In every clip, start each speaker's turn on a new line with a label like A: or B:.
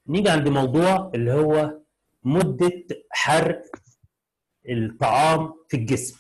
A: نيجي عند موضوع اللي هو مده حرق الطعام في الجسم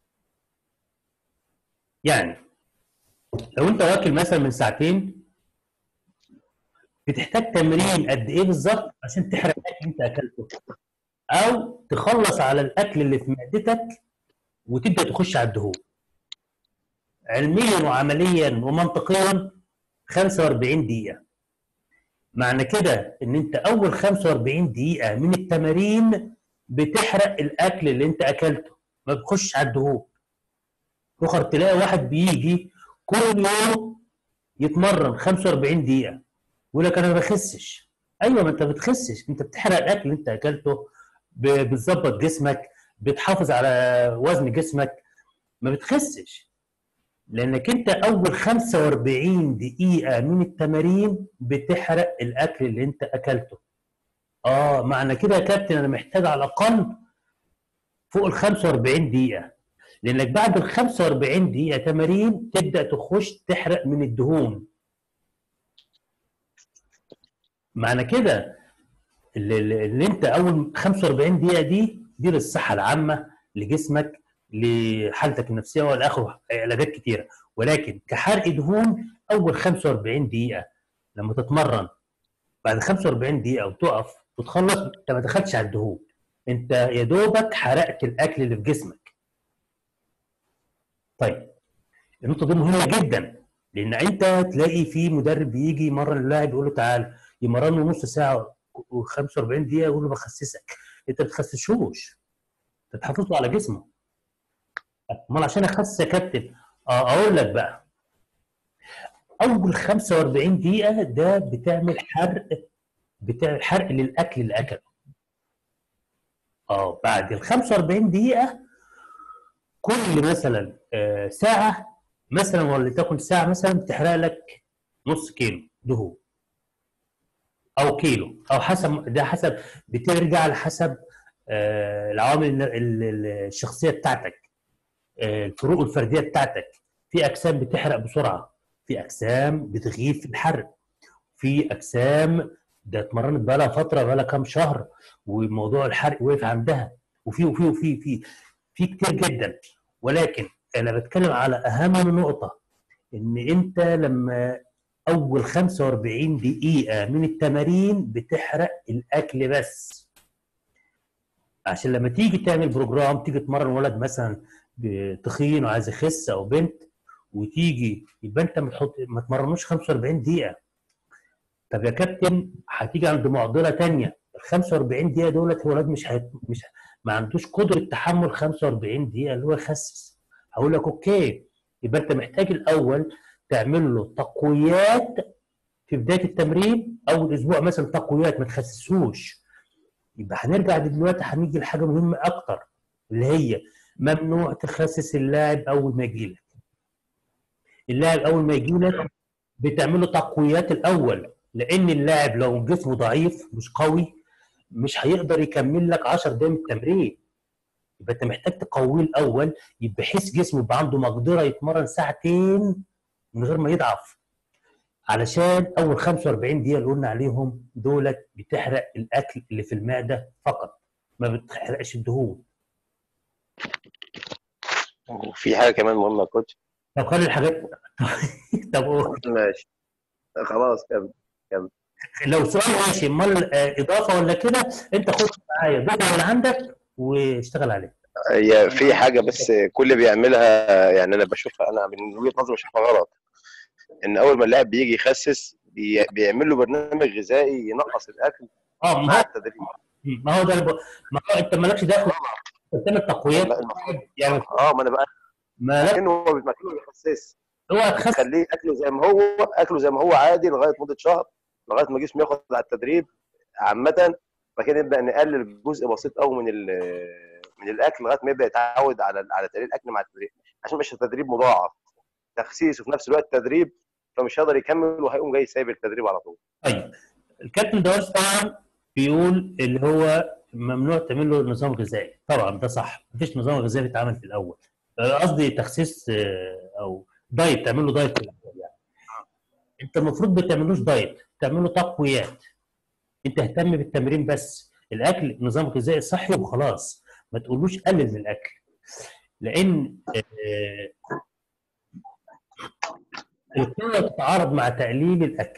A: يعني لو انت واكل مثلا من ساعتين بتحتاج تمرين قد ايه بالظبط عشان تحرق الاكل انت اكلته او تخلص على الاكل اللي في معدتك وتبدا تخش على الدهون علميا وعمليا ومنطقيا 45 دقيقه معنى كده ان انت اول 45 دقيقه من التمارين بتحرق الاكل اللي انت اكلته ما بتخش على الدهون اخر تلاقي واحد بيجي كل يوم يتمرن 45 دقيقه يقول لك انا ما بخسش ايوه ما انت ما بتخسش انت بتحرق الاكل اللي انت اكلته ب- بتظبط جسمك بتحافظ على وزن جسمك ما بتخسش لانك انت اول 45 دقيقه من التمارين بتحرق الاكل اللي انت اكلته اه معنى كده يا كابتن انا محتاج على الاقل فوق ال 45 دقيقه لانك بعد ال 45 دقيقه تمارين تبدا تخش تحرق من الدهون معنى كده اللي, اللي اللي انت اول 45 دقيقه دي دي للصحه العامه لجسمك لحالتك النفسيه والى اخره علاجات كتيره ولكن كحرق دهون اول 45 دقيقه لما تتمرن بعد 45 دقيقه وتقف وتخلص انت ما دخلتش على الدهون انت يا دوبك حرقت الاكل اللي في جسمك طيب النقطه دي مهمه جدا لان انت تلاقي في مدرب بيجي يمرن اللاعب يقول له تعالى يمرنه نص ساعه و45 دقيقه يقول له بخسسك انت ما بتخسسهوش انت بتحافظ له على جسمه امال عشان اخسس يا كابتن اه اقول لك بقى اول 45 دقيقه ده بتعمل حرق بتعمل حرق للاكل اللي اكله اه بعد ال 45 دقيقه كل مثلا آه ساعه مثلا ولتكن ساعه مثلا بتحرق لك نص كيلو دهون او كيلو او حسب ده حسب بترجع على حسب آه العوامل الن- ال- ال- الشخصيه بتاعتك آه الفروق الفرديه بتاعتك في اجسام بتحرق بسرعه في اجسام بتغيب في الحرق في اجسام ده اتمرنت بقى لها فتره بقى لها كام شهر وموضوع الحرق وقف عندها وفي وفي وفي في في كتير جدا ولكن انا بتكلم على اهم نقطه ان انت لما اول 45 دقيقه من التمارين بتحرق الاكل بس عشان لما تيجي تعمل بروجرام تيجي تمرن ولد مثلا تخين وعايز يخس او بنت وتيجي يبقى انت ما تحط ما تمرنوش 45 دقيقه طب يا كابتن هتيجي عند معضله تانية ال 45 دقيقه دولت الولد مش هيت... مش ما عندوش قدره تحمل 45 دقيقه اللي هو يخسس هقول لك اوكي يبقى انت محتاج الاول تعمل له تقويات في بدايه التمرين اول اسبوع مثلا تقويات ما تخسسوش يبقى هنرجع دلوقتي هنيجي لحاجه مهمه اكتر اللي هي ممنوع تخسس اللاعب اول ما يجي لك اللاعب اول ما يجي لك بتعمل له تقويات الاول لان اللاعب لو جسمه ضعيف مش قوي مش هيقدر يكمل لك 10 دقايق من التمرين يبقى انت محتاج تقويه الاول بحيث جسمه يبقى عنده مقدره يتمرن ساعتين من غير ما يضعف علشان اول 45 دقيقه اللي قلنا عليهم دولت بتحرق الاكل اللي في المعده فقط ما بتحرقش الدهون
B: وفي حاجه كمان مهمه يا كوتش
A: طب خلي الحاجات طب قول.
B: ماشي خلاص كمل
A: لو سؤال ماشي امال آه، اضافه ولا كده انت خد معايا ضيف من عندك واشتغل عليه
B: هي في حاجه بس كل اللي بيعملها يعني انا بشوفها انا من وجهه نظري بشوفها غلط ان اول ما اللاعب بيجي يخسس بي- بيعمل له برنامج غذائي ينقص الاكل
A: اه ما
B: مع
A: هو
B: التدريب
A: ما هو ده الب... ما هو انت مالكش دخل انت بتعمل تقويات
B: لا، المفروض
A: يعني
B: اه ما انا بقى
A: مالك
B: لكنه هو ما بيخسس
A: اوعى تخسس
B: خليه اكله زي ما هو اكله زي ما هو عادي لغايه مده شهر لغايه ما جسمه ياخد على التدريب عامه بعد كده نبدا نقلل جزء بسيط قوي من ال- من الاكل لغايه ما يبدا يتعود على على تقليل الاكل مع التدريب عشان مش التدريب مضاعف تخسيس وفي نفس الوقت تدريب فمش هيقدر يكمل وهيقوم جاي سايب التدريب على طول
A: طيب الكابتن دوارس طبعا بيقول اللي هو ممنوع تعمل له نظام غذائي طبعا ده صح مفيش نظام غذائي بيتعمل في الاول آه، قصدي تخسيس آه، او دايت تعمل له دايت في الاول يعني انت المفروض ما تعملوش دايت تعمل له تقويات انت اهتم بالتمرين بس الاكل نظام غذائي صحي وخلاص ما تقولوش قلل من الاكل لان آه، القوه تتعارض مع تقليل الاكل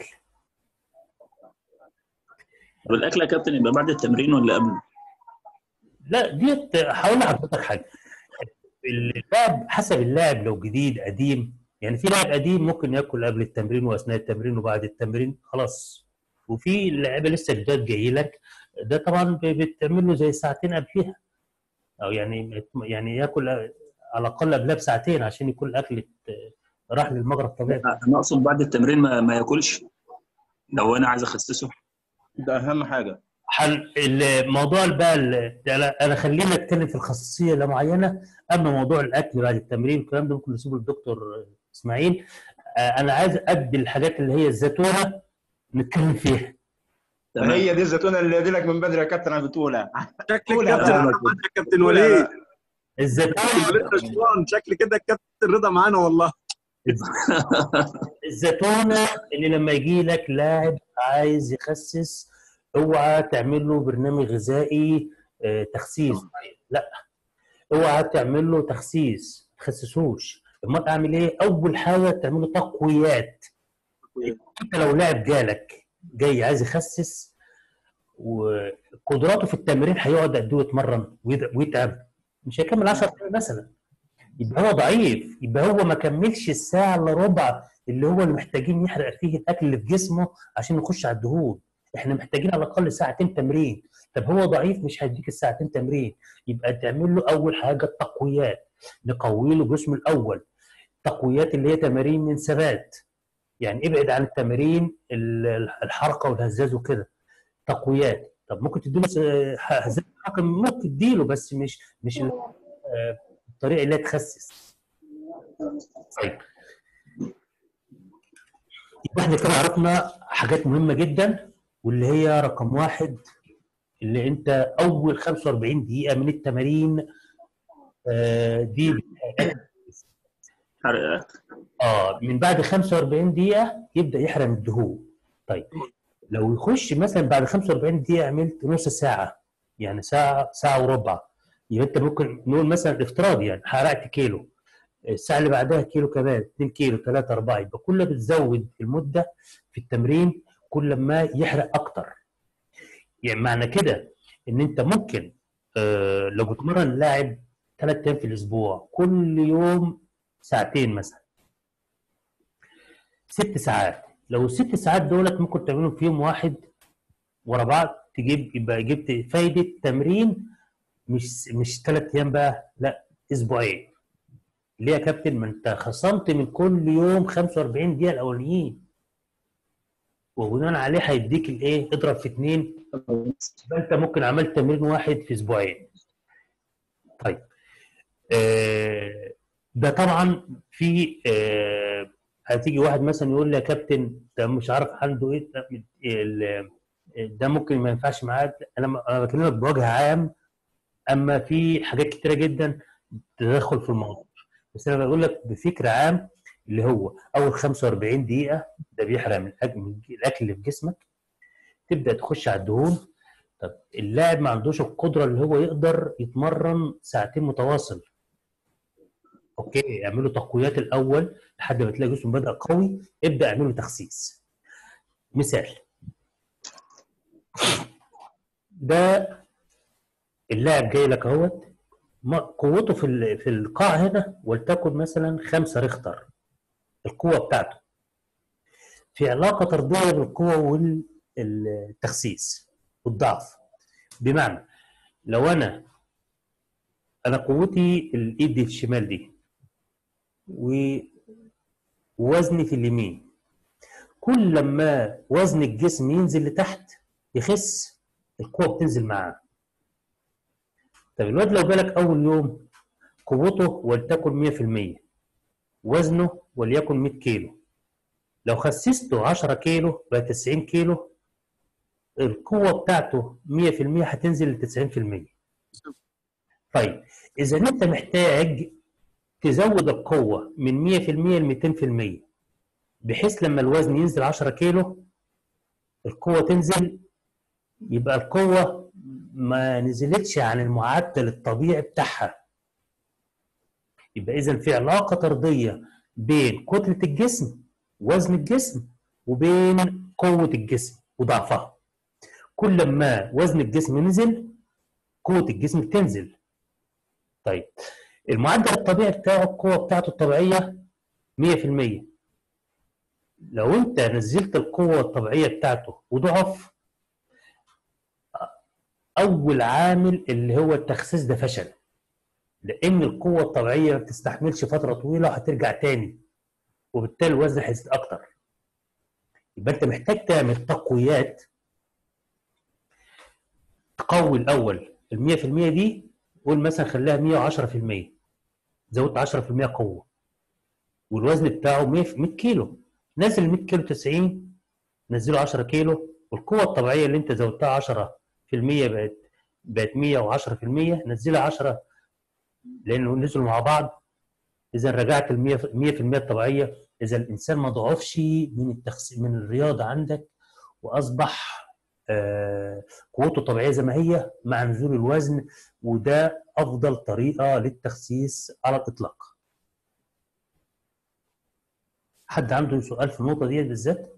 C: طب الاكل يا كابتن يبقى بعد التمرين ولا قبله؟
A: لا ديت هقول لحضرتك حاجه اللاعب حسب اللاعب لو جديد قديم يعني في لاعب قديم ممكن ياكل قبل التمرين واثناء التمرين وبعد التمرين خلاص وفي لعيبه لسه جداد جاي لك ده طبعا ب- بتعمل له زي ساعتين قبلها او يعني يعني ياكل على الاقل قبلها بساعتين عشان يكون الاكل راح للمجرى الطبيعي
C: انا اقصد بعد التمرين ما, ما ياكلش لو انا عايز اخسسه
D: ده اهم حاجه
A: حل الموضوع بقى ال- ده انا أنا خلينا نتكلم في الخصوصيه لا معينه اما موضوع الاكل بعد التمرين الكلام ده ممكن نسيبه للدكتور اسماعيل آه، انا عايز ادي الحاجات اللي هي الزيتونه نتكلم فيها
C: تمام
D: هي دي الزيتونه اللي دي لك من بدري يا كابتن انا بتقولها
E: شكلك
D: قول يا
E: كابتن
D: عم.
E: رضا معانا يا كابتن
D: قول يا
E: وليد
D: لا.
A: الزيتونه
E: وليد رشوان شكل كده الكابتن رضا معانا والله
A: الزيتونه اللي لما يجي لك لاعب عايز يخسس اوعى تعمل له برنامج غذائي آه، تخسيس لا اوعى تعمل له تخسيس ما تخسسوش امال تعمل ايه اول حاجه تعمل له تقويات انت لو لاعب جالك جاي عايز يخسس وقدراته في التمرين هيقعد قد ايه يتمرن ويد- ويتعب مش هيكمل 10 دقايق مثلا يبقى هو ضعيف يبقى هو ما كملش الساعه الا ربع اللي هو اللي محتاجين يحرق فيه الاكل اللي في جسمه عشان نخش على الدهون احنا محتاجين على الاقل ساعتين تمرين طب هو ضعيف مش هيديك الساعتين تمرين يبقى تعمل له اول حاجه التقويات نقوي له جسمه الاول تقويات اللي هي تمارين من ثبات يعني ابعد عن التمارين ال- الحركه والهزاز وكده تقويات طب ممكن تديله س- هزاز حركه ممكن تديله بس مش مش ال- آه، الطريقه اللي هي تخسس طيب يبقى احنا كده عرفنا حاجات مهمه جدا واللي هي رقم واحد اللي انت اول 45 دقيقه من التمارين آه، دي
C: حرق
A: اه من بعد 45 دقيقة يبدأ يحرم الدهون. طيب لو يخش مثلا بعد 45 دقيقة عملت نص ساعة يعني ساعة ساعة وربع يبقى انت ممكن نقول مثلا افتراض يعني حرقت كيلو الساعة اللي بعدها كيلو كمان 2 كيلو 3 4 يبقى كل ما بتزود المدة في التمرين كل ما يحرق أكتر. يعني معنى كده إن أنت ممكن آه لو بتمرن لاعب ثلاث أيام في الأسبوع كل يوم ساعتين مثلا ست ساعات لو الست ساعات دولت ممكن تعملهم في يوم واحد ورا بعض تجيب يبقى جبت فايده تمرين مش مش ثلاث ايام بقى لا اسبوعين ليه يا كابتن ما انت خصمت من كل يوم 45 دقيقه الاولانيين وبناء عليه هيديك الايه اضرب في اثنين يبقى انت ممكن عملت تمرين واحد في اسبوعين طيب آه ده طبعا في آه هتيجي واحد مثلا يقول لي يا كابتن ده مش عارف عنده ايه ده- ال- ده ممكن ما ينفعش معاك انا انا بكلمك بوجه عام اما في حاجات كتيره جدا تدخل في الموضوع بس انا بقول لك بفكر عام اللي هو اول 45 دقيقه ده بيحرق من الاكل من الاكل اللي في جسمك تبدا تخش على الدهون طب اللاعب ما عندوش القدره اللي هو يقدر يتمرن ساعتين متواصل اوكي اعملوا تقويات الاول لحد ما تلاقي جسمه بدا قوي ابدا اعملوا تخسيس مثال ده اللاعب جاي لك اهوت ما- قوته في ال- في القاع هنا ولتكن مثلا خمسة ريختر القوة بتاعته في علاقة طردية بالقوة والتخسيس والضعف بمعنى لو انا انا قوتي الايد الشمال دي ووزني في اليمين كل لما وزن الجسم ينزل لتحت يخس القوة بتنزل معاه طب الواد لو جالك أول يوم قوته ولتكن 100% وزنه وليكن 100 كيلو لو خسسته 10 كيلو بقى 90 كيلو القوة بتاعته 100% هتنزل ل 90% طيب إذا أنت محتاج تزود القوة من 100% ل 200% بحيث لما الوزن ينزل 10 كيلو القوة تنزل يبقى القوه ما نزلتش عن المعدل الطبيعي بتاعها يبقى اذا في علاقه طرديه بين كتله الجسم وزن الجسم وبين قوه الجسم وضعفها كل ما وزن الجسم نزل قوه الجسم بتنزل طيب المعدل الطبيعي بتاعه القوه بتاعته الطبيعيه 100% لو انت نزلت القوه الطبيعيه بتاعته وضعف اول عامل اللي هو التخسيس ده فشل لان القوه الطبيعيه ما بتستحملش فتره طويله وهترجع تاني وبالتالي الوزن هيزيد اكتر يبقى انت محتاج تعمل تقويات تقوي الاول ال 100% دي قول مثلا خليها 110% زودت 10% قوه والوزن بتاعه 100 100 كيلو نازل 100 كيلو 90 نزله 10 كيلو والقوه الطبيعيه اللي انت زودتها 10% بقت بقت 110% نزلها 10 لانه نزلوا مع بعض اذا رجعت ال 100% الطبيعيه اذا الانسان ما ضعفش من التخس... من الرياضه عندك واصبح آه، قوته طبيعيه زي ما هي مع نزول الوزن وده افضل طريقه للتخسيس على الاطلاق. حد عنده سؤال في النقطه دي بالذات؟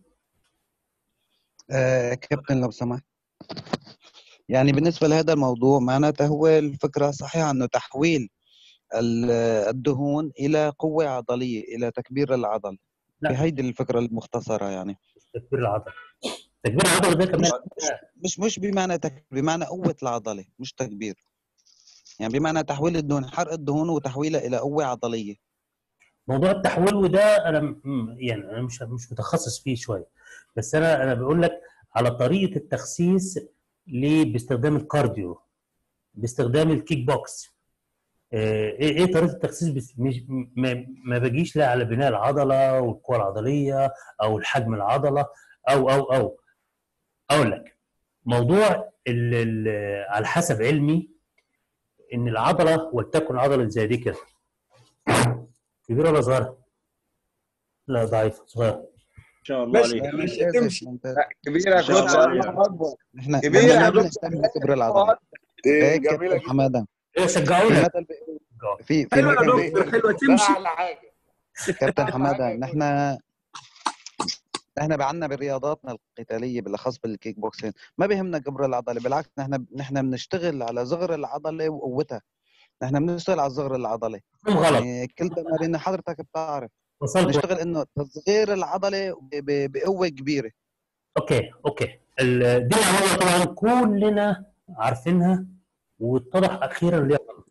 F: آه كابتن لو سمحت يعني بالنسبة لهذا الموضوع معناته هو الفكرة صحيحة أنه تحويل ال- الدهون إلى قوة عضلية إلى تكبير العضل
A: لا.
F: في هيدي الفكرة المختصرة يعني
A: تكبير العضله. تكبير العضله ده كمان
F: مش مش بمعنى تك... بمعنى قوة العضلة مش تكبير يعني بمعنى تحويل الدهون حرق الدهون وتحويلها إلى قوة عضلية
A: موضوع التحويل وده انا م- يعني انا مش مش متخصص فيه شويه بس انا انا بقول لك على طريقه التخسيس ليه باستخدام الكارديو باستخدام الكيك بوكس آه، ايه ايه طريقه التخسيس بس مش ما, ما بجيش لا على بناء العضله والقوه العضليه او الحجم العضله او او او اقول لك موضوع ال ال على حسب علمي ان العضله ولتكن عضله زي دي كده كبيره ولا صغيره؟ لا ضعيفه صغيره
D: ان شاء الله
E: ماشي.
D: عليك
F: مش
E: تمشي.
F: ممتاز.
E: كبيرة يا
D: إن شاء
E: كوتش
D: الله.
E: الله اكبر
F: نحن
E: كبيرة
F: نحن
E: يا
F: ما
E: دكتور.
F: بنهتم بكبر العضلة
G: دي
F: هيك
G: جميله
F: كابتن حمادة
A: ايه
F: في
A: شجعونا
F: مثل بيقول- في في
E: حلوة يا
F: مثل
E: دكتور حلوة
G: ده
E: تمشي
G: اعلى حاجه
F: كابتن
G: أعلى
F: حماده
G: حاجة
F: نحن نحن بعنا برياضاتنا القتاليه بالاخص بالكيك بوكسينج ما بيهمنا كبر العضله بالعكس نحن نحن بنشتغل على صغر العضله وقوتها نحن بنشتغل على صغر العضله
A: مفهوم غلط
F: يعني كل تمارين حضرتك بتعرف
A: وصلت
F: نشتغل انه تصغير العضله ب- ب- بقوه كبيره
A: اوكي اوكي ال- دي معلومه طبعا كلنا عارفينها واتضح اخيرا ليه غلط.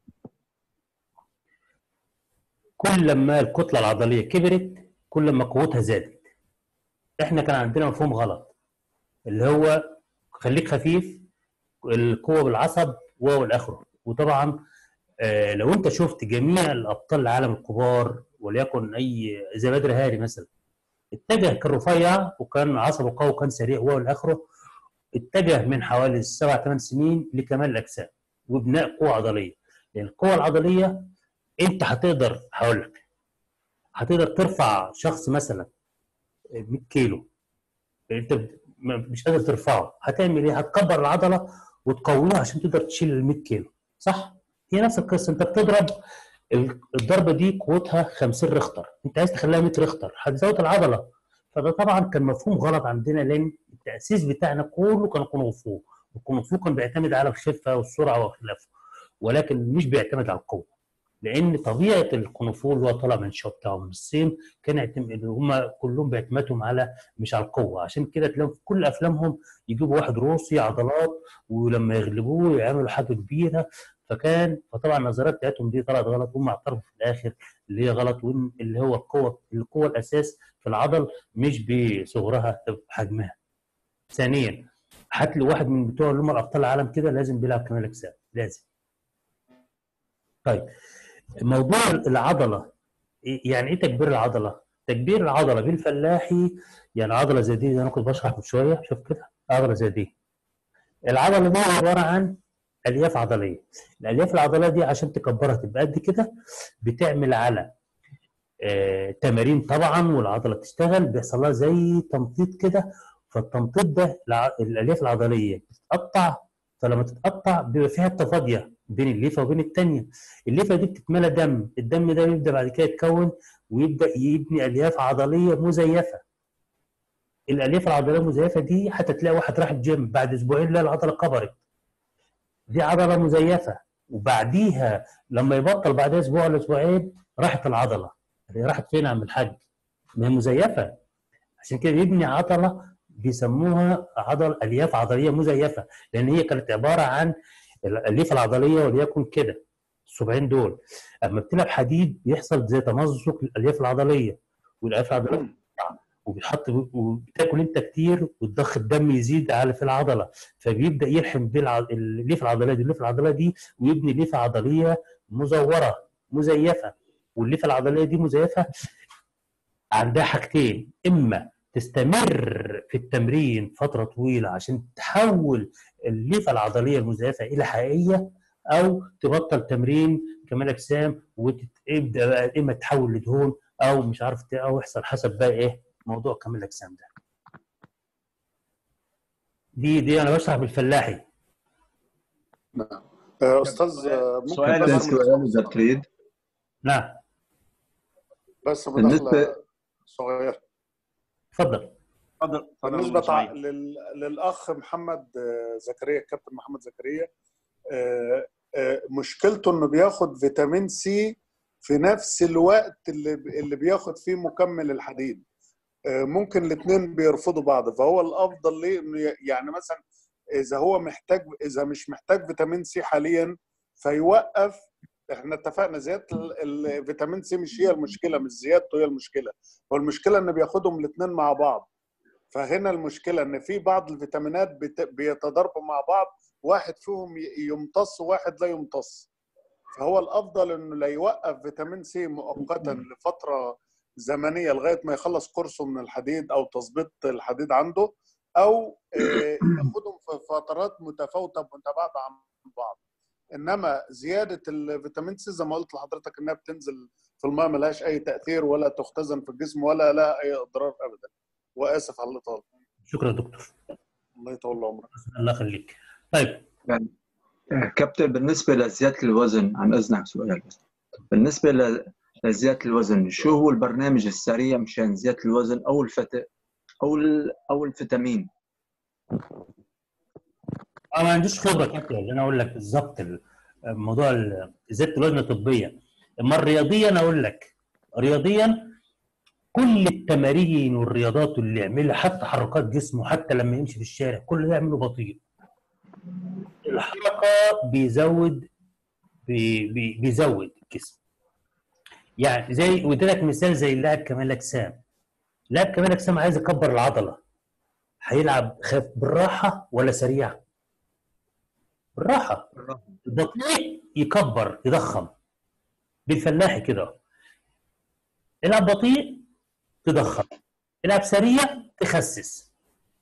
A: كل ما الكتله العضليه كبرت كل ما قوتها زادت احنا كان عندنا مفهوم غلط اللي هو خليك خفيف القوه بالعصب والى اخره وطبعا آه، لو انت شفت جميع الابطال العالم الكبار وليكن اي زي بدر هاري مثلا اتجه كان رفيع وكان عصبه قوي وكان سريع والى اخره اتجه من حوالي سبع ثمان سنين لكمال الاجسام وبناء قوه عضليه لان القوه العضليه انت هتقدر هقول لك هتقدر ترفع شخص مثلا 100 كيلو انت ب- م- مش قادر ترفعه هتعمل ايه؟ هتكبر العضله وتقويها عشان تقدر تشيل ال 100 كيلو صح؟ هي نفس القصه انت بتضرب ال- الضربه دي قوتها 50 ريختر انت عايز تخليها 100 ريختر هتزود العضله فده طبعا كان مفهوم غلط عندنا لان التاسيس بتاعنا كله كان كونغ فو والكونغ فو كان بيعتمد على الخفه والسرعه وخلافه ولكن مش بيعتمد على القوه لان طبيعه الكونغ فو اللي هو طالع من الشو بتاعه من الصين كان يعتمد هم كلهم بيعتمدوا على مش على القوه عشان كده تلاقيهم في كل افلامهم يجيبوا واحد روسي عضلات ولما يغلبوه يعملوا حاجه كبيره فكان فطبعا النظريات بتاعتهم دي طلعت غلط هم اعترفوا في الاخر اللي هي غلط وان اللي هو القوه القوه الاساس في العضل مش بصغرها بحجمها. ثانيا هات لي واحد من بتوع اللي هم الابطال العالم كده لازم بيلعب كمال اجسام لازم. طيب موضوع العضله إيه- يعني ايه تكبير العضله؟ تكبير العضله بالفلاحي يعني عضله زي دي انا كنت بشرح من شويه شوف كده عضله زي دي. العضله دي عباره عن الياف عضليه. الالياف العضليه دي عشان تكبرها تبقى قد كده بتعمل على آه، تمارين طبعا والعضله بتشتغل بيحصل لها زي تمطيط كده فالتمطيط ده الع- الالياف العضليه بتتقطع فلما تتقطع بيبقى في حته فاضيه بين الليفه وبين الثانيه الليفه دي بتتملى دم الدم ده بيبدا بعد كده يتكون ويبدا يبني الياف عضليه مزيفه الالياف العضليه المزيفه دي حتى تلاقي واحد راح الجيم بعد اسبوعين لا العضله كبرت دي عضله مزيفه وبعديها لما يبطل بعدها اسبوع ولا اسبوعين راحت العضله هي راحت فين يا عم الحاج؟ ما هي مزيفه عشان كده يبني عضله بيسموها عضل الياف عضليه مزيفه لان هي كانت عباره عن الالياف العضليه وليكن كده الصبعين دول اما بتلعب حديد بيحصل زي تمزق للالياف العضليه والالياف العضليه بتقطع وبيحط وبتاكل انت كتير وتضخ الدم يزيد على في العضله فبيبدا يلحم بالع- الليفه العضليه دي الليفه العضليه دي ويبني ليفه عضليه مزوره مزيفه والليفه العضليه دي مزيفه عندها حاجتين اما تستمر في التمرين فتره طويله عشان تحول الليفه العضليه المزيفه الى حقيقيه او تبطل تمرين كمال اجسام وتبدا بقى اما تحول لدهون او مش عارف ت- او يحصل حسب بقى ايه موضوع كمال الاجسام ده دي دي انا بشرح بالفلاحي
G: نعم آه، استاذ آه، ممكن
D: سؤال
G: بس
C: كابتن سؤال اذا تريد
A: نعم
G: بس
C: بالنسبة-
G: مداخله صغيره
A: اتفضل
D: اتفضل اتفضل
G: بالنسبه
D: أبو
G: تع...
D: إسماعيل.
G: لل... للاخ محمد آه، زكريا الكابتن محمد زكريا آه، آه، مشكلته انه بياخد فيتامين سي في نفس الوقت اللي اللي بياخد فيه مكمل الحديد آه، ممكن الاثنين بيرفضوا بعض فهو الافضل ليه انه ي- يعني مثلا اذا هو محتاج اذا مش محتاج فيتامين سي حاليا فيوقف احنا اتفقنا زياده ال- الفيتامين سي مش هي المشكله مش زيادته هي المشكله هو المشكله ان بياخدهم الاثنين مع بعض فهنا المشكله ان في بعض الفيتامينات بت- بيتضاربوا مع بعض واحد فيهم ي- يمتص وواحد لا يمتص فهو الافضل انه لا يوقف فيتامين سي مؤقتا لفتره زمنيه لغايه ما يخلص كورسه من الحديد او تظبيط الحديد عنده او آه، ياخدهم في فترات متفاوته متباعده عن بعض انما زياده الفيتامين سي زي ما قلت لحضرتك انها بتنزل في الماء ملهاش اي تاثير ولا تختزن في الجسم ولا لها اي اضرار ابدا واسف على الاطاله
A: شكرا يا دكتور
G: الله يطول عمرك
A: الله يخليك طيب
C: كابتن بالنسبة لزيادة الوزن عن إذنك سؤال بس بالنسبة ل- لزيادة الوزن شو هو البرنامج السريع مشان زيادة الوزن أو الفت أو ال... أو الفيتامين
A: انا ما عنديش خبره كافيه اللي انا اقول لك بالظبط ال- موضوع ال- زياده الوزن الطبيه اما الرياضيا اقول لك رياضيا كل التمارين والرياضات اللي يعملها حتى حركات جسمه حتى لما يمشي في الشارع كل ده يعمله بطيء الحركه بيزود بي بي بيزود الجسم يعني زي واديلك مثال زي اللاعب كمال اجسام لاعب كمال اجسام عايز يكبر العضله هيلعب خف بالراحه ولا سريع بالراحه البطيء يكبر يضخم بالفلاحي كده العب بطيء تضخم العب سريع تخسس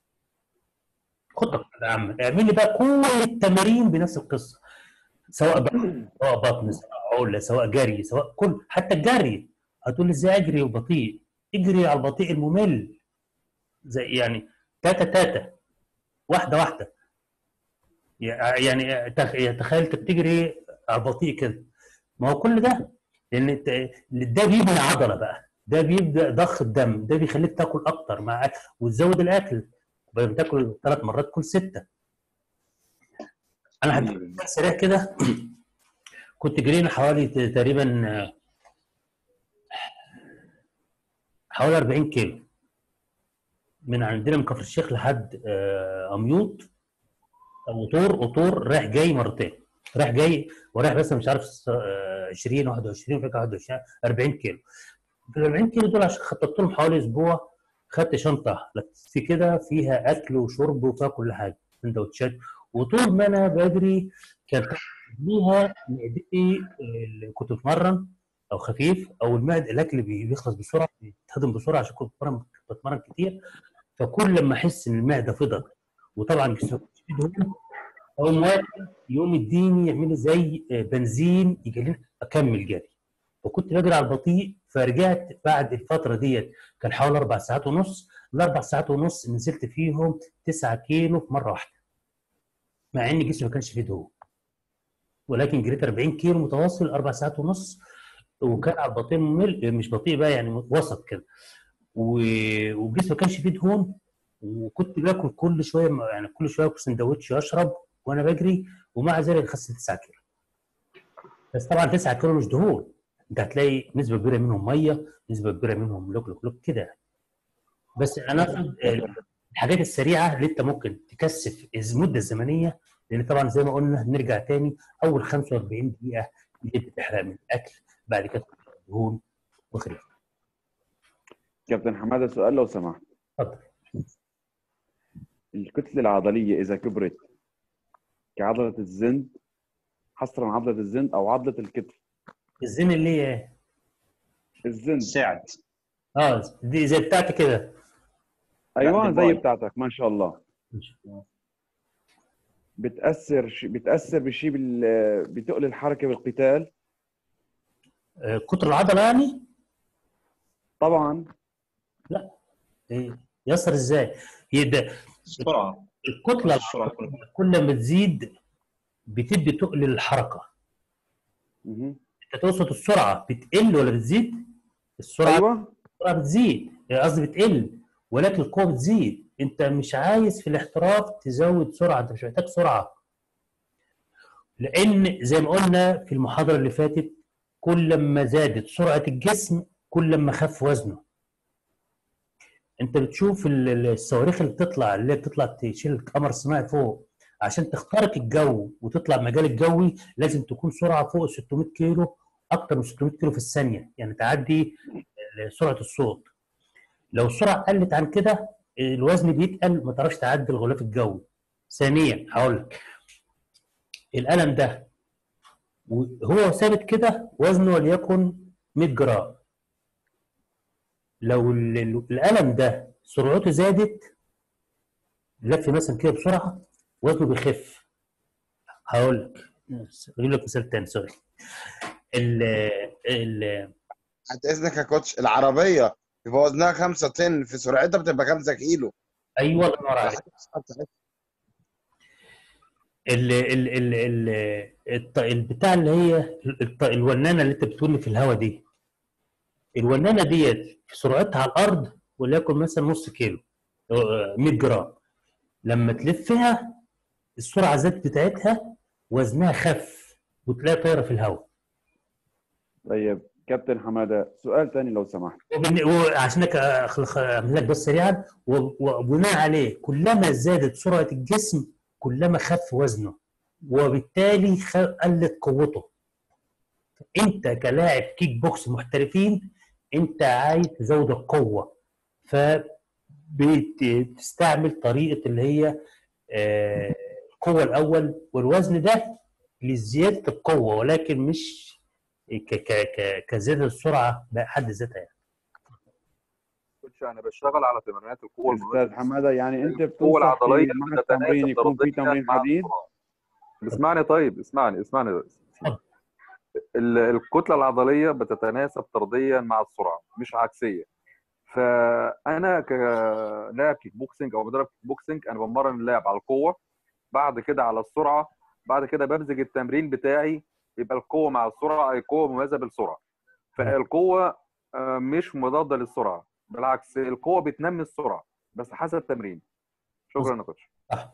A: خد يا عم اعمل لي بقى كل التمارين بنفس القصه سواء بطن سواء بطن سواء عله سواء جري سواء كل حتى الجري هتقول لي ازاي اجري وبطيء اجري على البطيء الممل زي يعني تاتا تاتا واحده واحده يعني تخ- تخيل انت بتجري على البطيء كده ما هو كل ده لان انت- ده بيبني عضله بقى ده بيبدا ضخ الدم ده بيخليك تاكل اكتر مع وتزود الاكل بدل ما تاكل ثلاث مرات كل سته انا هديك مثال سريع كده كنت جرينا حوالي ت- تقريبا آه، حوالي 40 كيلو من عندنا من كفر الشيخ لحد آه، اميوط قطور قطور رايح جاي مرتين رايح جاي ورايح بس مش عارف س- آه، 20 21 فكره 21 40 كيلو ال 40 كيلو دول عشان خططت لهم حوالي اسبوع خدت شنطه في كده فيها اكل وشرب وفيها كل حاجه سندوتشات وطول ما انا بجري كان ليها معدتي اللي كنت بتمرن او خفيف او المعد الاكل بي- بيخلص بسرعه بيتهضم بسرعه عشان كنت بتمرن بتمرن كتير فكل لما احس ان المعده فضت وطبعا جسمي فيه دهون اقوم واكل يقوم يديني يعمل لي زي بنزين يخليني اكمل جري وكنت بجري على البطيء فرجعت بعد الفتره ديت كان حوالي اربع ساعات ونص الاربع ساعات ونص نزلت فيهم 9 كيلو في مره واحده مع ان جسمي ما كانش فيه دهون ولكن جريت 40 كيلو متواصل اربع ساعات ونص وكان على البطيء ممل مش بطيء بقى يعني وسط كده و- وجسمي ما كانش فيه دهون وكنت باكل كل شويه يعني كل شويه اكل سندوتش واشرب وانا بجري ومع ذلك خسيت 9 كيلو بس طبعا 9 كيلو مش دهون انت هتلاقي نسبه كبيره منهم ميه نسبه كبيره منهم لوك لوك لوك كده بس انا اقصد الحاجات السريعه اللي انت ممكن تكثف المده الزمنيه لان طبعا زي ما قلنا نرجع تاني اول 45 دقيقه اللي بتحرق من الاكل بعد كده دهون وخلافه
H: كابتن حماده سؤال لو سمحت
A: اتفضل
H: الكتله العضليه اذا كبرت كعضله الزند حصرا عضله الزند او عضله الكتف
A: الزين اللي هي ايه؟
H: الزند
E: ساعد
A: اه دي زي بتاعتي كده
H: ايوه
E: عند
H: زي
E: الباي.
H: بتاعتك ما شاء الله بتاثر ش- بتاثر بشيء بال- بتقل الحركه بالقتال
A: آه، كتر العضله يعني
H: طبعا
A: إيه، يصر ازاي؟ يبقى
E: السرعه
A: الكتله
E: السرعه
A: كل ما تزيد بتدي تقل الحركه
H: مهم.
A: انت تقصد السرعه بتقل ولا بتزيد؟ السرعه
H: ايوه
A: السرعه بتزيد قصدي بتقل ولكن القوه بتزيد انت مش عايز في الاحتراف تزود سرعه انت مش محتاج سرعه لان زي ما قلنا في المحاضره اللي فاتت كل ما زادت سرعه الجسم كل ما خف وزنه انت بتشوف ال- ال- الصواريخ اللي بتطلع اللي هي بتطلع تشيل القمر الصناعي فوق عشان تخترق الجو وتطلع المجال الجوي لازم تكون سرعه فوق 600 كيلو اكتر من 600 كيلو في الثانيه يعني تعدي سرعه الصوت لو السرعه قلت عن كده الوزن بيتقل ما تعرفش تعدي الغلاف الجوي ثانيا هقول لك القلم ده وهو ثابت كده وزنه وليكن 100 جرام لو ال- ال- القلم ده سرعته زادت لف مثلا كده بسرعه وزنه بيخف هقول لك اجيب لك مثال تاني سوري ال ال
I: بعد اذنك يا كوتش العربيه بيبقى وزنها 5 طن في سرعتها بتبقى 5 كيلو
A: ايوه الله ينور عليك ال ال ال ال الط- البتاع اللي هي الط- الونانه اللي انت بتقول في الهواء دي الونانه ديت في سرعتها على الارض وليكن مثلا نص كيلو آه، 100 جرام لما تلفها السرعه زادت بتاعتها وزنها خف وتلاقي طايره في الهواء
H: طيب كابتن حماده سؤال ثاني لو سمحت
A: وبن- وعشان أك- أخ- اعمل لك بس سريعا و- وبناء عليه كلما زادت سرعه الجسم كلما خف وزنه وبالتالي خ- قلت قوته انت كلاعب كيك بوكس محترفين انت عايز تزود القوه فبتستعمل طريقه اللي هي آه، القوه الاول والوزن ده لزياده القوه ولكن مش ك ك ك كزياده السرعه بحد ذاتها يعني.
J: كنتش انا بشتغل على تمرينات القوه
H: استاذ حماده يعني انت
J: القوه
H: بتنصح
J: العضليه
H: في- مع
J: بتتناسب
H: التمرين يكون في
J: طرديا
H: تمرين
J: مع
H: حديد
J: السرعة. اسمعني طيب اسمعني اسمعني بس ال- الكتله العضليه بتتناسب طرديا مع السرعه مش عكسيه فانا كلاعب كيك بوكسنج او مدرب كيك بوكسنج انا بمرن اللاعب على القوه بعد كده على السرعه بعد كده بمزج التمرين بتاعي يبقى القوه مع السرعه اي قوه مميزه بالسرعه فالقوه آه، مش مضاده للسرعه بالعكس القوه بتنمي السرعه بس حسب التمرين شكرا يا كوتش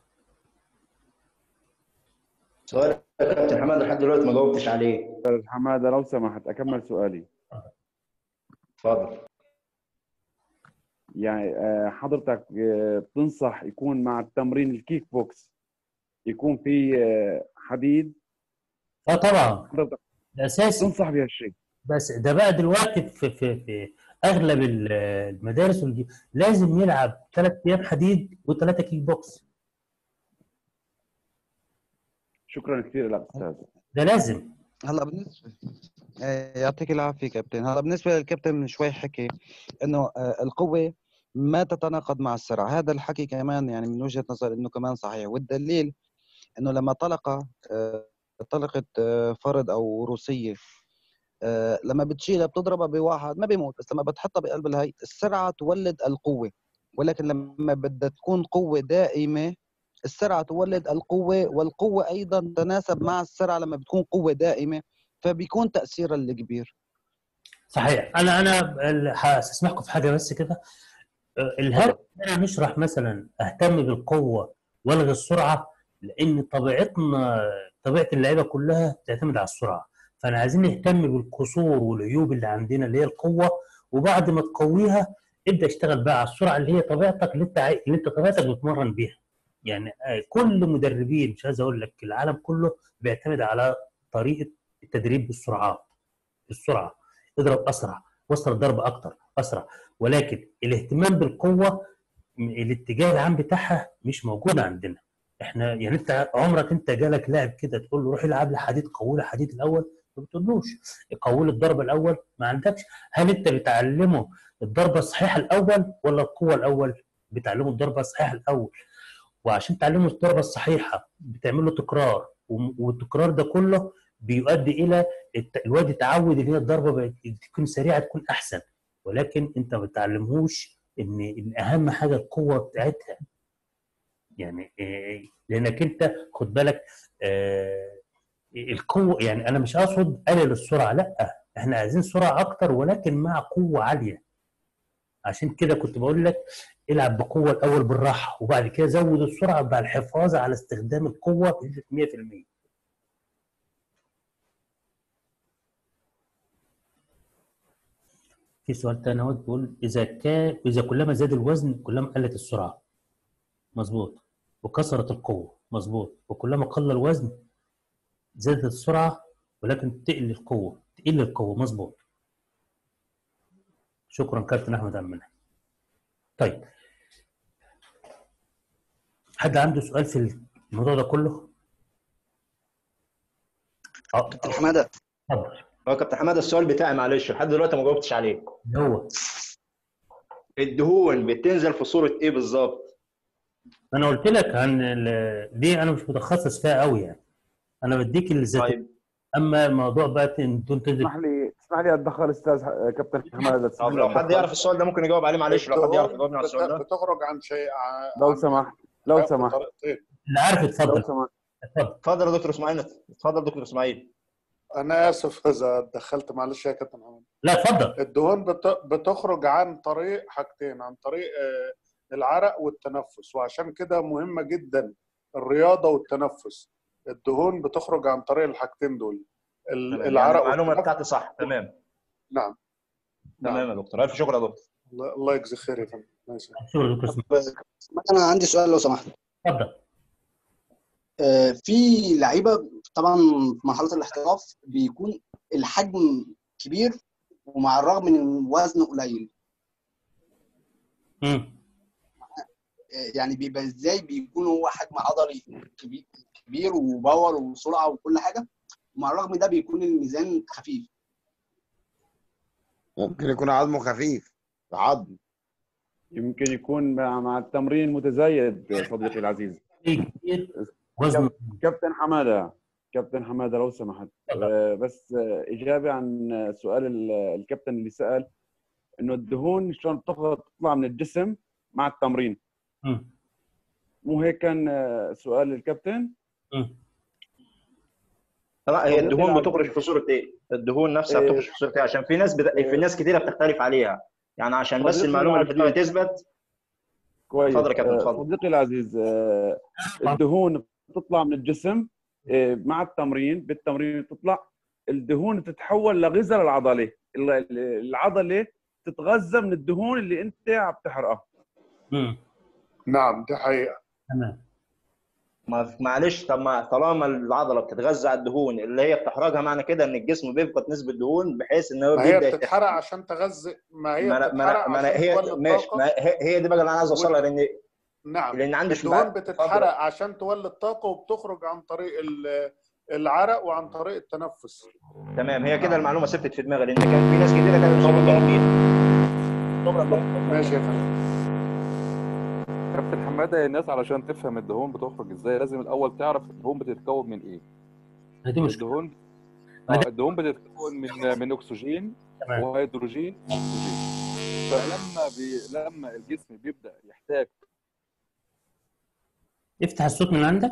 K: سؤال يا كابتن حماد لحد دلوقتي ما جاوبتش عليه
H: استاذ حماده لو سمحت اكمل سؤالي
K: اتفضل
H: يعني آه، حضرتك آه، بتنصح يكون مع التمرين الكيك بوكس يكون في آه، حديد
A: اه طبعا
H: حضرتك
A: ده اساسي
H: تنصح بهالشيء
A: بس ده بقى دلوقتي في في في اغلب ال- المدارس والجي- لازم يلعب ثلاث ايام حديد وثلاثه كيك بوكس
H: شكرا كثير لك استاذ
A: ده لازم
F: هلا بالنسبه آه، يعطيك العافيه كابتن هلا بالنسبه للكابتن من شوي حكي انه آه، القوه ما تتناقض مع السرعه هذا الحكي كمان يعني من وجهه نظر انه كمان صحيح والدليل انه لما طلق آه، طلقت آه، فرد او روسيه آه، لما بتشيلها بتضربها بواحد ما بيموت بس لما بتحطها بقلب الهي السرعه تولد القوه ولكن لما بدها تكون قوه دائمه السرعه تولد القوه والقوه ايضا تناسب مع السرعه لما بتكون قوه دائمه فبيكون تاثيرها الكبير
A: صحيح انا انا ال- هستسمحكم في حاجه بس كده آه، الهدف إن انا نشرح مثلا اهتم بالقوه والغي السرعه لان طبيعتنا طبيعه اللعيبه كلها تعتمد على السرعه فانا عايزين نهتم بالقصور والعيوب اللي عندنا اللي هي القوه وبعد ما تقويها ابدا اشتغل بقى على السرعه اللي هي طبيعتك اللي انت عاي- اللي انت طبيعتك بتتمرن بيها يعني آه، كل مدربين مش عايز اقول لك العالم كله بيعتمد على طريقه التدريب بالسرعات السرعه اضرب اسرع وصل الضرب اكتر اسرع ولكن الاهتمام بالقوه م- الاتجاه العام بتاعها مش موجود عندنا احنا يعني انت عمرك انت جالك لاعب كده تقول له روح العب لي حديد قوي لي حديد الاول ما بتقولوش قوي لي الضرب الاول ما عندكش هل انت بتعلمه الضربه الصحيحه الاول ولا القوه الاول بتعلمه الضربه الصحيحه الاول وعشان تعلمه الضربه الصحيحه بتعمل له تكرار وم- والتكرار ده كله بيؤدي الى الت- الواد يتعود ان هي الضربه بقت تكون سريعه تكون احسن ولكن انت ما بتعلمهوش ان إن اهم حاجه القوه بتاعتها يعني إيه، لانك انت خد بالك آه، القوه يعني انا مش اقصد قلل السرعه لا احنا عايزين سرعه اكتر ولكن مع قوه عاليه عشان كده كنت بقول لك العب بقوه الاول بالراحه وبعد كده زود السرعه مع الحفاظ على استخدام القوه بنسبه 100% في سؤال تاني اهو بيقول اذا كان اذا كلما زاد الوزن كلما قلت السرعه مظبوط وكثرت القوه مظبوط وكلما قل الوزن زادت السرعه ولكن تقل القوه تقل القوه مظبوط شكرا كابتن احمد امنا طيب حد عنده سؤال في الموضوع ده كله؟ اه
K: كابتن حماده
A: اتفضل
K: هو كابتن حماده السؤال بتاعي معلش لحد دلوقتي ما جاوبتش عليه
A: اللي هو
K: الدهون بتنزل في صوره ايه بالظبط؟
A: انا قلت لك عن ال- دي انا مش متخصص فيها قوي يعني انا بديك الذات
K: طيب
A: اما موضوع بقى ان دون تنزل
H: اسمح لي اسمح لي اتدخل استاذ ح- كابتن حماده تسمح
K: طب
H: لي
K: لو حد
H: أتدخل؟
K: يعرف السؤال ده ممكن يجاوب عليه معلش لو حد يعرف يجاوبني على السؤال ده
G: بتخرج عن شيء عن
H: لو سمحت لو سمحت
G: طريقتين
A: اللي عارف
H: لو
A: اتفضل
H: سمحت
A: اتفضل
K: اتفضل يا دكتور اسماعيل اتفضل دكتور اسماعيل
G: انا اسف اذا دخلت معلش يا كابتن محمد
A: لا اتفضل
G: الدهون بت- بتخرج عن طريق حاجتين عن طريق آه، العرق والتنفس وعشان كده مهمة جدا الرياضة والتنفس الدهون بتخرج عن طريق الحاجتين دول ال-
K: تمام يعني
G: العرق
K: المعلومه
G: والتنفس
K: بتاعتي صح تمام
G: نعم
K: تمام يا دكتور الف شكر يا دكتور
G: الله الله يجزي خير يا فندم الله يسلمك.
A: شكرا دكتور اسماعيل
L: انا عندي سؤال لو سمحت
A: اتفضل
L: آه، في لعيبه طبعا في مرحله الاحتراف بيكون الحجم كبير ومع الرغم من الوزن قليل
A: مم.
L: آه، يعني بيبقى ازاي بيكون هو حجم عضلي كبير كبير وباور وسرعه وكل حاجه ومع الرغم ده بيكون الميزان خفيف
I: ممكن يكون عظمه خفيف عظم
H: يمكن يكون مع, مع التمرين متزايد صديقي العزيز
A: كتير وزن
H: كابتن حماده كابتن حماده لو سمحت آه، بس آه، اجابه عن آه، سؤال ال- الكابتن اللي سال انه الدهون شلون بتخ- تطلع من الجسم مع التمرين
A: مم.
H: مو هيك كان آه، سؤال الكابتن
A: مم.
K: لا هي
H: صديقي
K: الدهون
H: العزيز.
K: بتخرج في صوره ايه؟ الدهون نفسها
H: إيه.
K: بتخرج في صوره ايه؟ عشان في ناس بت... في ناس كتيره بتختلف عليها يعني عشان بس
H: صديقي
K: المعلومه اللي في دماغي
H: العزيز.
K: تثبت
H: كويس
K: اتفضل يا كابتن،
H: آه،
K: اتفضل.
H: صديقي العزيز آه، الدهون بتطلع من الجسم آه، مع التمرين بالتمرين تطلع الدهون تتحول لغذاء للعضله ال- ال- العضله تتغذى من الدهون اللي انت عم تحرقها
A: مم.
G: نعم دي حقيقة
A: تمام
K: ما معلش طب ما طالما العضله بتتغذى على الدهون اللي هي بتحرجها معنى كده ان الجسم بيفقد نسبه دهون بحيث ان هو
G: ما هي
K: بيبدا يت-
G: بتتحرق عشان تغذي ما هي
K: ما أنا- ما
G: بتتحرق
K: أنا- ما أنا
G: عشان
K: هي
G: تولد
K: ماشي
G: طاقة
K: ما هي هي دي بقى اللي انا عايز اوصلها لان
G: نعم
K: لان عندي
G: الدهون
K: شبهات
G: بتتحرق عشان تولد طاقة وبتخرج عن طريق ال- العرق وعن طريق التنفس
K: تمام هي كده المعلومه ثبتت في دماغي لان كان في ناس كتيره كانت مصابه فيها
G: ماشي يا فندم
J: كابتن حماده الناس علشان تفهم الدهون بتخرج ازاي لازم الاول تعرف الدهون بتتكون من ايه
A: دي مشكله
J: الدهون اه الدهون بتتكون من من اكسجين
A: تمام.
J: وهيدروجين واكسجين فلما بي... لما الجسم بيبدا يحتاج
A: افتح الصوت من عندك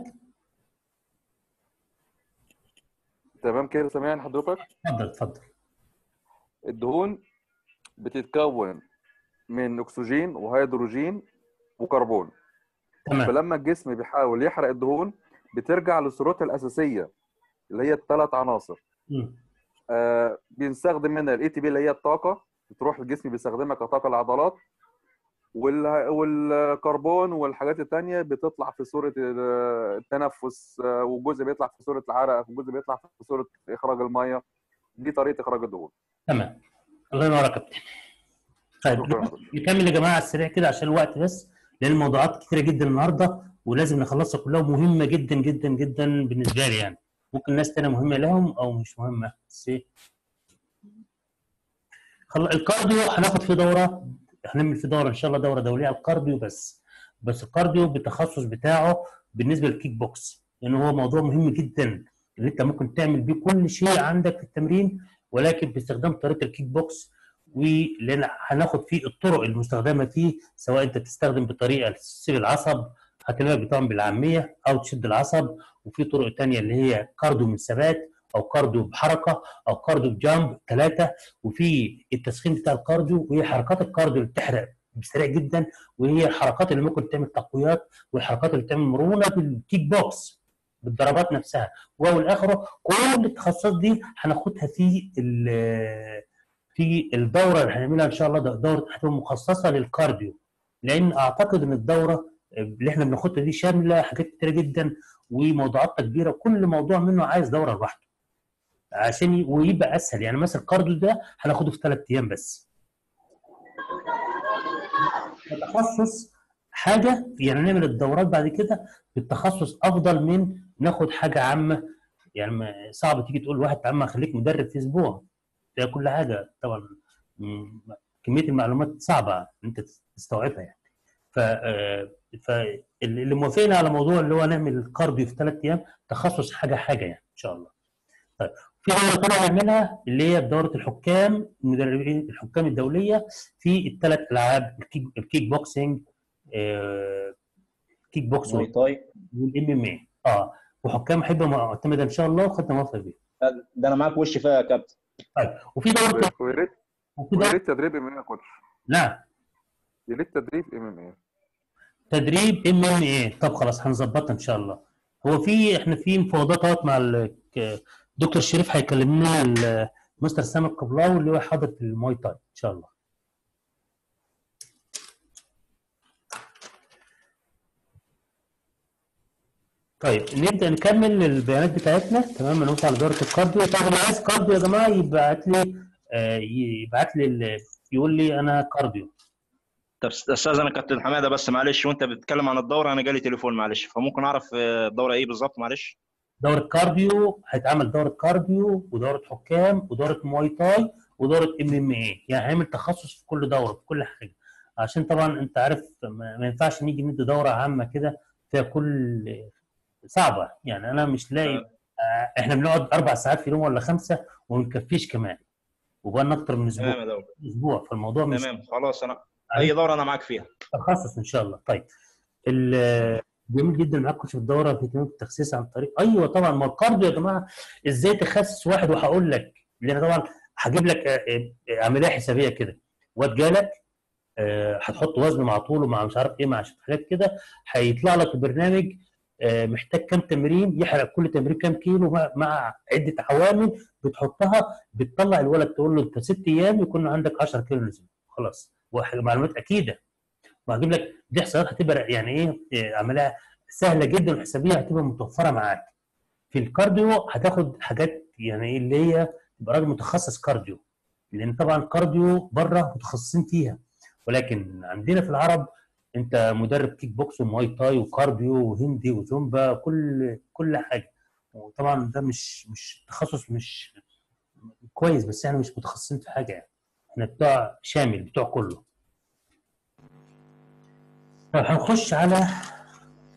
J: تمام كده سامعني حضرتك
A: اتفضل اتفضل
J: الدهون بتتكون من اكسجين وهيدروجين وكربون
A: تمام
J: فلما الجسم بيحاول يحرق الدهون بترجع لصورتها الاساسيه اللي هي الثلاث عناصر
A: مم.
J: آه بنستخدم منها الاي تي بي اللي هي الطاقه بتروح الجسم بيستخدمها كطاقه العضلات وال... والكربون والحاجات التانية بتطلع في صورة ال- التنفس آه، وجزء بيطلع في صورة العرق وجزء بيطلع في صورة إخراج المية دي طريقة إخراج الدهون
A: تمام الله ينور يا كابتن طيب
J: شكرا
A: نكمل يا جماعه على السريع كده عشان الوقت بس لان الموضوعات كتيره جدا النهارده ولازم نخلصها كلها ومهمه جدا جدا جدا بالنسبه لي يعني ممكن ناس تانية مهمه لهم او مش مهمه بس إيه. خل... الكارديو هناخد فيه دوره هنعمل فيه دوره ان شاء الله دوره دوليه على الكارديو بس بس الكارديو بالتخصص بتاعه بالنسبه للكيك بوكس لان هو موضوع مهم جدا اللي انت ممكن تعمل بيه كل شيء عندك في التمرين ولكن باستخدام طريقه الكيك بوكس ولان هناخد فيه الطرق المستخدمه فيه سواء انت تستخدم بطريقه تسيب العصب هكلمك طبعا بالعاميه او تشد العصب وفي طرق تانية اللي هي كارديو من ثبات او كارديو بحركه او كارديو بجامب ثلاثه وفي التسخين بتاع الكارديو وهي حركات الكارديو اللي بتحرق سريع جدا وهي الحركات اللي ممكن تعمل تقويات والحركات اللي بتعمل مرونه بالكيك بوكس بالضربات نفسها والاخره كل التخصصات دي هناخدها في ال- في الدوره اللي هنعملها ان شاء الله ده- دوره هتبقى مخصصه للكارديو لان اعتقد ان الدوره اللي احنا بناخدها دي شامله حاجات كتيره جدا وموضوعاتها كبيره كل موضوع منه عايز دوره لوحده عشان ي- ويبقى اسهل يعني مثلا الكارديو ده هناخده في ثلاث ايام بس التخصص حاجه يعني نعمل الدورات بعد كده بالتخصص افضل من ناخد حاجه عامه يعني ما- صعب تيجي تقول لواحد تعالى خليك مدرب في اسبوع ده كل حاجه طبعا م- كميه المعلومات صعبه ان انت تستوعبها يعني ف فاللي موافقنا على موضوع اللي هو نعمل الكارديو في ثلاث ايام تخصص حاجه حاجه يعني ان شاء الله طيب في دوره ثانيه هنعملها اللي هي دوره الحكام مدربين الحكام الدوليه في الثلاث العاب الكيك, الكيك بوكسينج آه، كيك بوكس
K: ماي تاي
A: والام ام اي اه وحكام هيبقى معتمده ان شاء الله وخدنا موافقه بيها
K: ده انا معاك وش فيها يا كابتن
A: طيب وفي دوره
J: ويا ريت
A: وفي
J: ويا
A: دوره
J: ريت تدريب ام ام اي يا كوتش
A: نعم
J: يا ريت تدريب ام ام اي
A: تدريب ام ام اي طب خلاص هنظبطها ان شاء الله هو في احنا في مفاوضات اهوت مع ال- ك- دكتور شريف هيكلم لنا ال- مستر سامي القبلاوي اللي هو حاضر في الماي تاي ان شاء الله طيب نبدا نكمل البيانات بتاعتنا تمام نوصل على دوره الكارديو طبعا اللي عايز كارديو يا جماعه يبعت لي آه، يبعت لي ال- يقول لي انا كارديو
K: طب استاذ انا كابتن حماده بس معلش وانت بتتكلم عن الدوره انا جالي تليفون معلش فممكن اعرف آه، الدوره ايه بالظبط معلش
A: دورة كارديو هيتعمل دورة كارديو ودورة حكام ودورة مواي تاي ودورة ام ام اي يعني هيعمل تخصص في كل دورة في كل حاجة عشان طبعا انت عارف ما ما ينفعش نيجي ندي دورة عامة كده فيها كل صعبة يعني انا مش لاقي آه، احنا بنقعد اربع ساعات في اليوم ولا خمسة وما بنكفيش كمان وبقالنا اكتر من
K: تمام يا
A: اسبوع
K: دولة
A: اسبوع فالموضوع مش
K: تمام خلاص انا اي دوره انا معاك فيها
A: تخصص ان شاء الله طيب ال- جميل جدا معاكم في الدوره في اهتمام التخسيس عن طريق ايوه طبعا ما الكارديو يا جماعه ازاي تخسس واحد وهقول لك لان طبعا هجيب لك آه، آه، عمليه حسابيه كده واد جالك آه، هتحط وزن مع طوله مع مش عارف ايه مع حاجات كده هيطلع لك البرنامج آه، محتاج كام تمرين يحرق كل تمرين كام كيلو مع, مع عده عوامل بتحطها بتطلع الولد تقول له انت ست ايام يكون عندك 10 كيلو نزول خلاص وح- معلومات اكيده وهجيب لك دي احصائيات هتبقى يعني ايه إيه، عمليه سهله جدا والحسابيه هتبقى متوفره معاك في الكارديو هتاخد حاجات يعني ايه اللي هي تبقى راجل متخصص كارديو لان طبعا الكارديو بره متخصصين فيها ولكن عندنا في العرب انت مدرب كيك بوكس ومواي تاي وكارديو وهندي وزومبا كل كل حاجه وطبعا ده مش مش تخصص مش كويس بس احنا مش متخصصين في حاجه يعني احنا بتوع شامل بتوع كله طيب هنخش على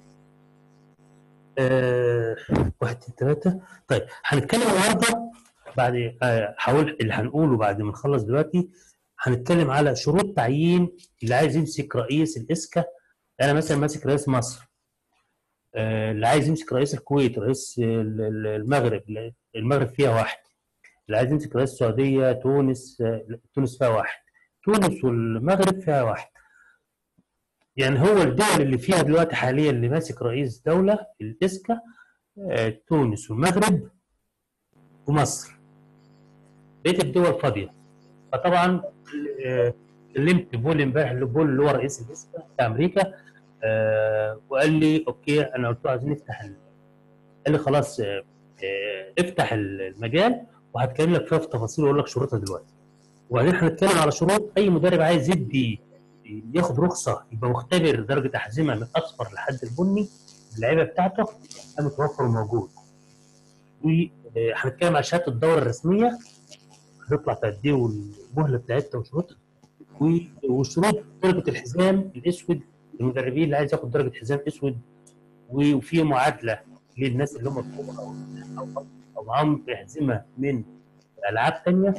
A: آه، واحد اتنين تلاته طيب هنتكلم النهارده بعد آه، هقول اللي هنقوله بعد ما نخلص دلوقتي هنتكلم على شروط تعيين اللي عايز يمسك رئيس الاسكا انا مثلا ماسك رئيس مصر آه، اللي عايز يمسك رئيس الكويت رئيس ال- ال- المغرب المغرب فيها واحد اللي عايز يمسك رئيس السعوديه تونس آه، تونس فيها واحد تونس والمغرب فيها واحد يعني هو الدول اللي فيها دلوقتي حاليا اللي ماسك رئيس دوله الاسكا آه، تونس والمغرب ومصر بقيه الدول فاضيه فطبعا آه، كلمت بول امبارح اللي بول اللي هو رئيس الاسكا بتاع امريكا آه، وقال لي اوكي انا قلت له عايزين نفتح ال- قال لي خلاص آه، آه، افتح المجال وهتكلم لك فيها في تفاصيل واقول لك شروطها دلوقتي وبعدين هنتكلم على شروط اي مدرب عايز يدي ياخد رخصه يبقى مختبر درجه احزمه من اصفر لحد البني اللعيبه بتاعته ده متوفر وموجود وهنتكلم على شهاده الدوره الرسميه هتطلع في قد ايه والمهله بتاعتها وشروطها و- وشروط درجه الحزام الاسود المدربين اللي عايز ياخد درجه حزام اسود و- وفي معادله للناس اللي هم بيبقوا أو- او او معاهم احزمه من العاب ثانيه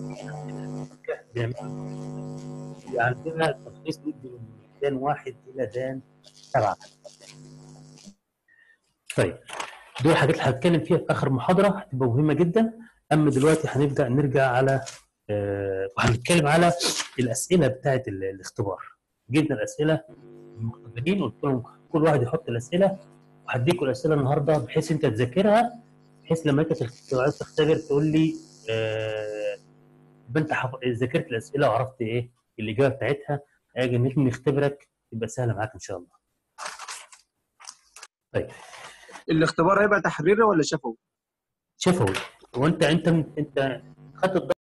A: عندنا تخصيص ندي من دان واحد الى دان سبعه طيب دول حاجات اللي هنتكلم فيها في اخر محاضره هتبقى مهمه جدا اما دلوقتي هنبدا نرجع على آه، وهنتكلم على الاسئله بتاعه ال- الاختبار جبنا الاسئله المختبرين قلت لهم كل واحد يحط الاسئله وهديكم الاسئله النهارده بحيث انت تذاكرها بحيث لما انت تخ- تبقى عايز تختبر تقول لي آه، يبقى انت حف- ذاكرت الاسئله وعرفت ايه الاجابه بتاعتها اجي نجي نختبرك يبقى سهله معاك ان شاء الله. طيب
E: الاختبار هيبقى تحريري ولا شفوي؟
A: شفوي وانت انت انت خدت